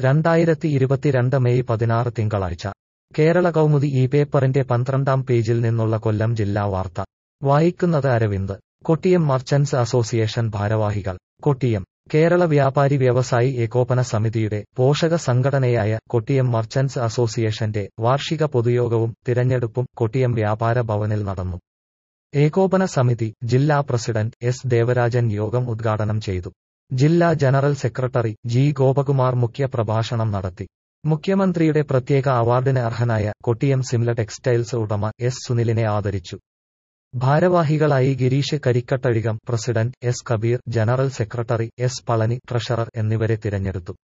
രണ്ടായിരത്തി ഇരുപത്തിരണ്ട് മെയ് പതിനാറ് തിങ്കളാഴ്ച കേരള കൗമുദി ഈ പേപ്പറിന്റെ പന്ത്രണ്ടാം പേജിൽ നിന്നുള്ള കൊല്ലം ജില്ലാ വാർത്ത വായിക്കുന്നത് അരവിന്ദ് കൊട്ടിയം മർച്ചന്റ്സ് അസോസിയേഷൻ ഭാരവാഹികൾ കൊട്ടിയം കേരള വ്യാപാരി വ്യവസായി ഏകോപന സമിതിയുടെ പോഷക സംഘടനയായ കൊട്ടിയം മർച്ചന്റ്സ് അസോസിയേഷന്റെ വാർഷിക പൊതുയോഗവും തിരഞ്ഞെടുപ്പും കൊട്ടിയം വ്യാപാര ഭവനിൽ നടന്നു ഏകോപന സമിതി ജില്ലാ പ്രസിഡന്റ് എസ് ദേവരാജൻ യോഗം ഉദ്ഘാടനം ചെയ്തു ജില്ലാ ജനറൽ സെക്രട്ടറി ജി ഗോപകുമാർ മുഖ്യ പ്രഭാഷണം നടത്തി മുഖ്യമന്ത്രിയുടെ പ്രത്യേക അവാർഡിന് അർഹനായ കൊട്ടിയം സിംല ടെക്സ്റ്റൈൽസ് ഉടമ എസ് സുനിലിനെ ആദരിച്ചു ഭാരവാഹികളായി ഗിരീഷ് കരിക്കട്ടഴികം president S Kabeer general secretary S Palani treasurer എന്നിവരെ തിരഞ്ഞെടുത്തു